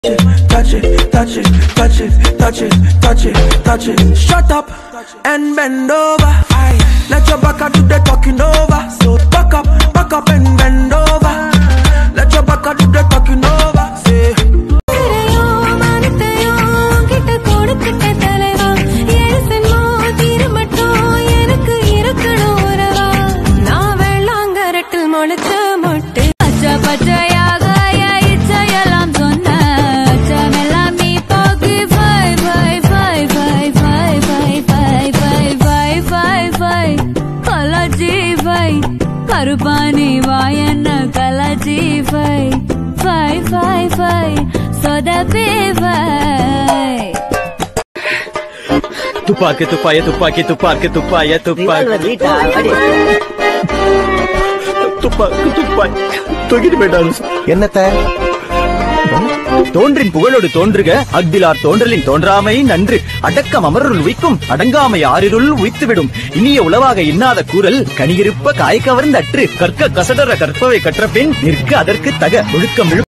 touch it, touch it, touch it, touch it, touch it, touch it. Shut up and bend over. Aye. Let your back do the talking over. So back up, back up and bend over. Let your back do the talking over. Say. கரையோ மனத்தையோ கிட்ட கொடுத்துட்ட தலைவா எரிசன்மோ தீரமட்டும் எனக்கு இருக்கணும் உறவா நான் வெள்ளாங்கரட்டில் முளைச்ச மொட்டு பச்சை பச்சையாக என் இச்சையெல்லாம் சொன்ன அச்சமெல்லாம் நீ போக்கு ஃபை ஃபை ஃபை ஃபை ஃபை ஃபை ஃபை ஃபை ஃபை ஃபை ஃபை கலஜி ஃபை கருப்பானி வாயன்ன கலஜி ஃபை ஃபை ஃபை ஃபை சொதப்பி ஃபை துப்பாக்கி துப்பாய துப்பாக்கி துப்பாக்கி துப்பாய துப்பாக்கி துப்பாக்கி துப்பாக்கி தூக்கிட்டு போயிட்டாரு என்னத்த தோன்றின் புகழோடு தோன்றுக அக்திலார் தோன்றலின் தோன்றாமை நன்று அடக்கம் அமருள் உய்க்கும் அடங்காமை ஆறிருள் உய்த்துவிடும் இனிய உளவாக இன்னாத கூறல் கனியிருப்ப காய் கவர்ந்த அற்று கற்க கசடர கற்பவை கற்ற பின் நிற்க அதற்கு தக ஒழுக்கம்